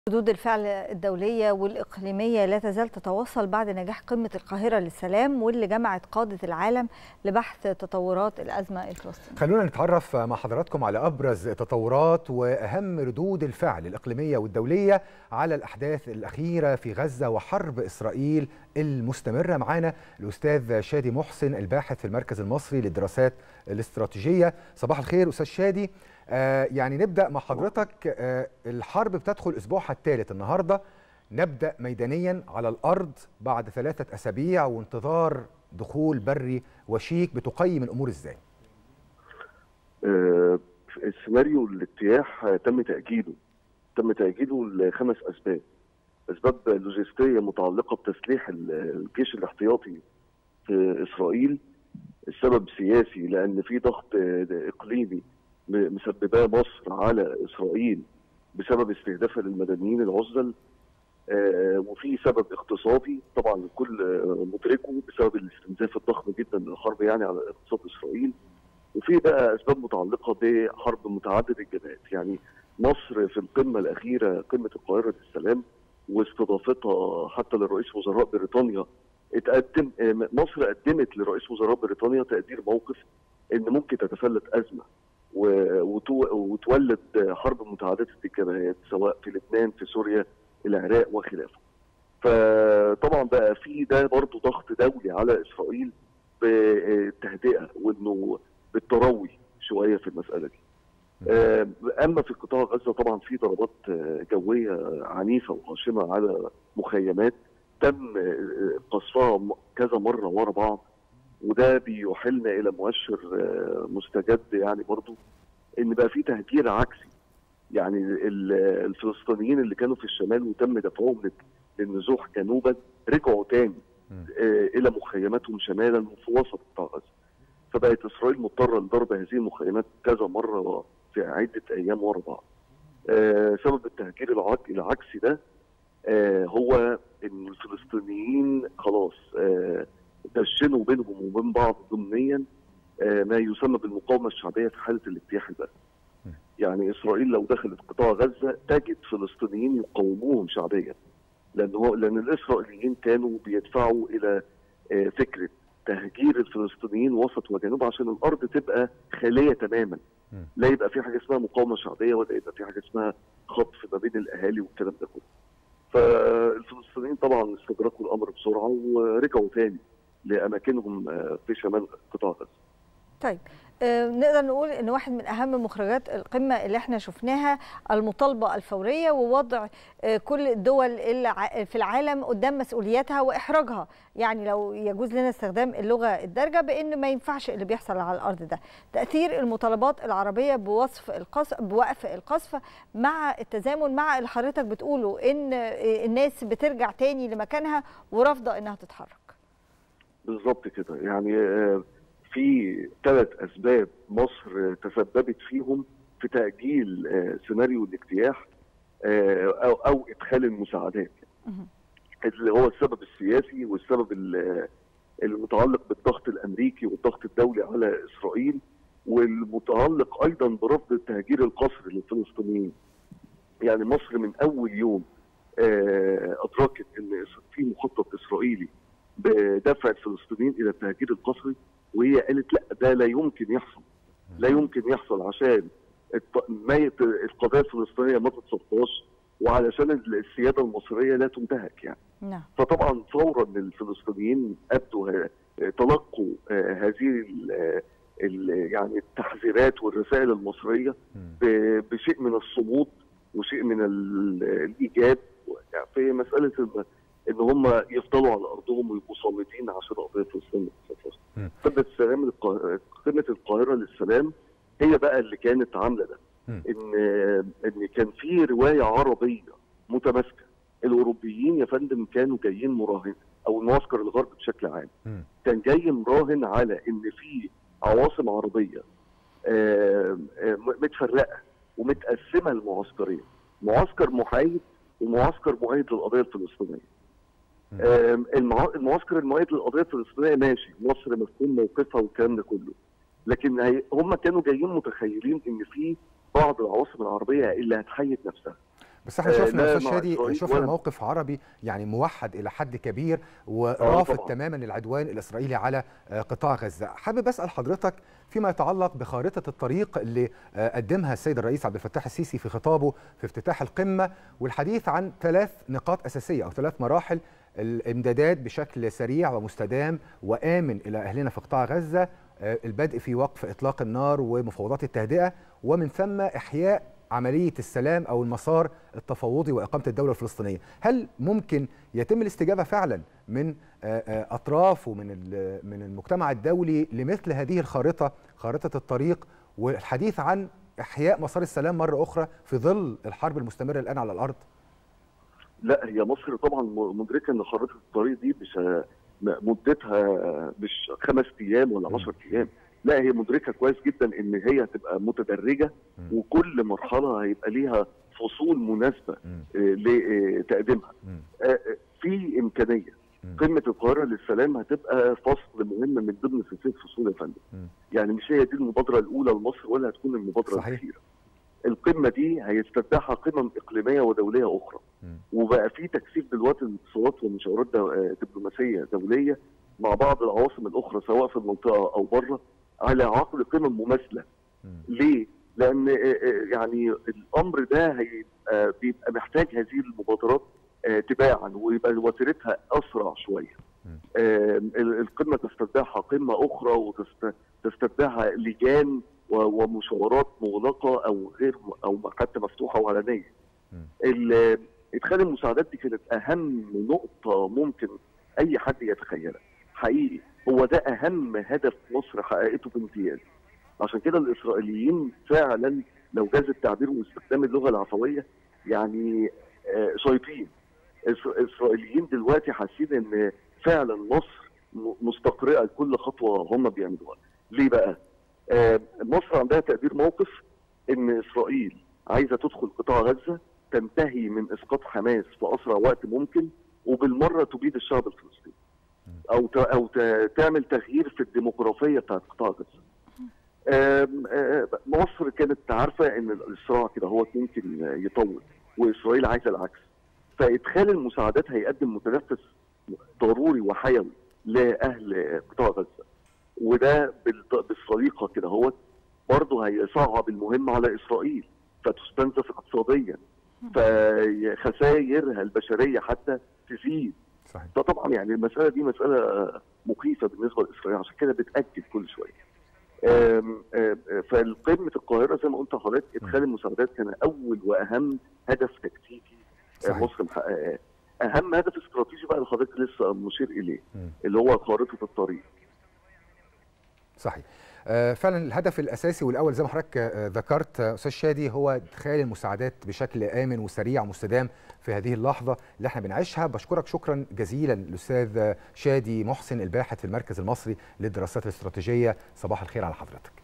ردود الفعل الدولية والإقليمية لا تزال تتواصل بعد نجاح قمة القاهرة للسلام واللي جمعت قادة العالم لبحث تطورات الأزمة الفلسطينية خلونا نتعرف مع حضراتكم على أبرز تطورات وأهم ردود الفعل الإقليمية والدولية على الأحداث الأخيرة في غزة وحرب إسرائيل المستمرة معانا الأستاذ شادي محسن الباحث في المركز المصري للدراسات الاستراتيجية صباح الخير أستاذ شادي آه يعني نبدا مع حضرتك آه الحرب بتدخل اسبوعها الثالث النهارده نبدا ميدانيا على الارض بعد ثلاثه اسابيع وانتظار دخول بري وشيك بتقيم الامور ازاي؟ آه السيناريو الاجتياح تم تاجيله تم تاجيله لخمس اسباب اسباب لوجستيه متعلقه بتسليح الجيش الاحتياطي في اسرائيل السبب سياسي لان في ضغط اقليمي مسبباه مصر على اسرائيل بسبب استهدافها للمدنيين العزل آه وفي سبب اقتصادي طبعا الكل مدركه بسبب الاستنزاف الضخم جدا للحرب يعني على اقتصاد اسرائيل وفي بقى اسباب متعلقه بحرب متعدده الجبهات يعني مصر في القمه الاخيره قمه القاهره للسلام واستضافتها حتى لرئيس وزراء بريطانيا اتقدم مصر قدمت لرئيس وزراء بريطانيا تقدير موقف ان ممكن تتفلت ازمه وتولد حرب متعدده الجبهات سواء في لبنان في سوريا العراق وخلافه. فطبعا بقى في ده برضه ضغط دولي على اسرائيل بالتهدئه وانه بالتروي شويه في المساله دي. اما في قطاع غزه طبعا في ضربات جويه عنيفه وغاشمه على مخيمات تم قصفها كذا مره ورا بعض وده بيحيلنا الى مؤشر مستجد يعني برضو ان بقى في تهجير عكسي يعني الفلسطينيين اللي كانوا في الشمال وتم دفعهم للنزوح جنوبا رجعوا تاني الى مخيماتهم شمالا وفي وسط قطاع غزه فبقت اسرائيل مضطره لضرب هذه المخيمات كذا مره في عده ايام ورا بعض سبب التهجير العكسي ده هو ان الفلسطينيين خلاص دشنوا بينهم وبين بعض ضمنيا ما يسمى بالمقاومه الشعبيه في حاله الاجتياح البري. يعني اسرائيل لو دخلت قطاع غزه تجد فلسطينيين يقاوموهم شعبيا. لان هو لان الاسرائيليين كانوا بيدفعوا الى فكره تهجير الفلسطينيين وسط وجنوب عشان الارض تبقى خاليه تماما. لا يبقى في حاجه اسمها مقاومه شعبيه ولا يبقى في حاجه اسمها خطف ما بين الاهالي والكلام ده كله. فالفلسطينيين طبعا استدركوا الامر بسرعه ورجعوا تاني لاماكنهم في شمال قطاع غزه. طيب آه نقدر نقول ان واحد من اهم مخرجات القمه اللي احنا شفناها المطالبه الفوريه ووضع آه كل الدول اللي في العالم قدام مسؤولياتها واحراجها يعني لو يجوز لنا استخدام اللغه الدارجه بان ما ينفعش اللي بيحصل على الارض ده تاثير المطالبات العربيه بوصف القصف بوقف القصف مع التزامن مع اللي حضرتك بتقوله ان الناس بترجع تاني لمكانها ورافضه انها تتحرك بالظبط كده يعني في ثلاث اسباب مصر تسببت فيهم في تاجيل سيناريو الاجتياح او او ادخال المساعدات اللي هو السبب السياسي والسبب المتعلق بالضغط الامريكي والضغط الدولي على اسرائيل والمتعلق ايضا برفض التهجير القسري للفلسطينيين يعني مصر من اول يوم ادركت ان في مخطط اسرائيلي بدفع الفلسطينيين الى التهجير القسري وهي قالت لا ده لا يمكن يحصل لا يمكن يحصل عشان القضيه الفلسطينيه ما تتصفاش وعلشان السياده المصريه لا تنتهك يعني نعم. فطبعا فورا الفلسطينيين ابدوا تلقوا هذه ال يعني التحذيرات والرسائل المصريه بشيء من الصمود وشيء من الايجاب يعني في مساله ان هم يفضلوا على ارضهم ويبقوا صامتين عشان قضيه فلسطين ما قمه السلام قمه القاهره للسلام هي بقى اللي كانت عامله ده ان ان كان في روايه عربيه متماسكه الاوروبيين يا فندم كانوا جايين مراهن او المعسكر الغربي بشكل عام كان جاي مراهن على ان في عواصم عربيه متفرقه ومتقسمه لمعسكرين معسكر محايد ومعسكر مؤيد للقضيه الفلسطينيه المعسكر المؤيد للقضيه الفلسطينيه ماشي مصر مفهوم موقفها والكلام ده كله لكن هم كانوا جايين متخيلين ان في بعض العواصم العربيه اللي هتحيد نفسها بس احنا آه، شفنا لا يا استاذ مع شادي إسرائيل شفنا ولا- موقف عربي يعني موحد الى حد كبير ورافض طبعاً. تماما العدوان الاسرائيلي على آه، قطاع غزه حابب اسال حضرتك فيما يتعلق بخارطه الطريق اللي آه، قدمها السيد الرئيس عبد الفتاح السيسي في خطابه في افتتاح القمه والحديث عن ثلاث نقاط اساسيه او ثلاث مراحل الامدادات بشكل سريع ومستدام وامن الى اهلنا في قطاع غزه آه، البدء في وقف اطلاق النار ومفاوضات التهدئه ومن ثم احياء عمليه السلام او المسار التفاوضي واقامه الدوله الفلسطينيه، هل ممكن يتم الاستجابه فعلا من آه، آه، اطراف ومن ال- من المجتمع الدولي لمثل هذه الخارطه، خارطه الطريق والحديث عن احياء مسار السلام مره اخرى في ظل الحرب المستمره الان على الارض؟ لا هي مصر طبعا م- مدركه ان خريطه الطريق دي مش ه- م- مدتها مش خمس ايام ولا 10 ايام لا هي مدركه كويس جدا ان هي هتبقى متدرجه مم. وكل مرحله هيبقى ليها فصول مناسبه مم. آه، لتقديمها مم. آه، آه، في امكانيه مم. قمه القاهره للسلام هتبقى فصل مهم من ضمن سلسله فصول يا فندم مم. يعني مش هي دي المبادره الاولى لمصر ولا هتكون المبادره صحيح. الاخيره القمه دي هيستتبعها قمم اقليميه ودوليه اخرى مم. وبقى في تكثيف دلوقتي الاتصالات والمشاورات دو- آه، دبلوماسيه دوليه مع بعض العواصم الاخرى سواء في المنطقه او بره على عقد قمم مماثله مم. ليه؟ لان آه، آه، يعني الامر ده هيبقى بيبقى محتاج هذه المبادرات آه، تباعا ويبقى وتيرتها اسرع شويه. مم. آه، ال- القمه تستتبعها قمه اخرى وتستتبعها لجان و- ومشاورات مغلقه او غير او حتى مفتوحه وعلنيه. مم. ال- ادخال المساعدات دي كانت اهم نقطه ممكن اي حد يتخيلها. حقيقي هو ده اهم هدف مصر حققته بامتياز. عشان كده الاسرائيليين فعلا لو جاز التعبير واستخدام اللغه العفويه يعني آه، شايطين إس- الاسرائيليين دلوقتي حاسين ان فعلا مصر م- مستقرئه لكل خطوه هم بيعملوها ليه بقى آه، مصر عندها تقدير موقف ان اسرائيل عايزه تدخل قطاع غزه تنتهي من اسقاط حماس في اسرع وقت ممكن وبالمره تبيد الشعب الفلسطيني او ت- او ت- تعمل تغيير في الديموغرافيه بتاعت قطاع غزه آم، آه، مصر كانت عارفه ان الصراع كده هو ممكن يطول واسرائيل عايزه العكس فادخال المساعدات هيقدم متنفس ضروري وحيوي لاهل قطاع غزه وده بال- بالسليقه كده هو برضه هيصعب المهمه على اسرائيل فتستنزف اقتصاديا فخسائرها البشريه حتى تزيد صحيح فطبعا يعني المساله دي مساله مخيفه بالنسبه لاسرائيل عشان كده بتاكد كل شويه. آم، آم، فالقمه القاهره زي ما قلت لحضرتك ادخال المساعدات كان اول واهم هدف تكتيكي آه، صحيح. مصر محققاه. اهم هدف استراتيجي بقى اللي حضرتك لسه مشير اليه مم. اللي هو خارطه الطريق. صحيح آه، فعلا الهدف الاساسي والاول زي ما حضرتك آه، ذكرت آه، استاذ شادي هو ادخال المساعدات بشكل امن وسريع ومستدام في هذه اللحظه اللي احنا بنعيشها بشكرك شكرا جزيلا الاستاذ آه، شادي محسن الباحث في المركز المصري للدراسات الاستراتيجيه صباح الخير على حضرتك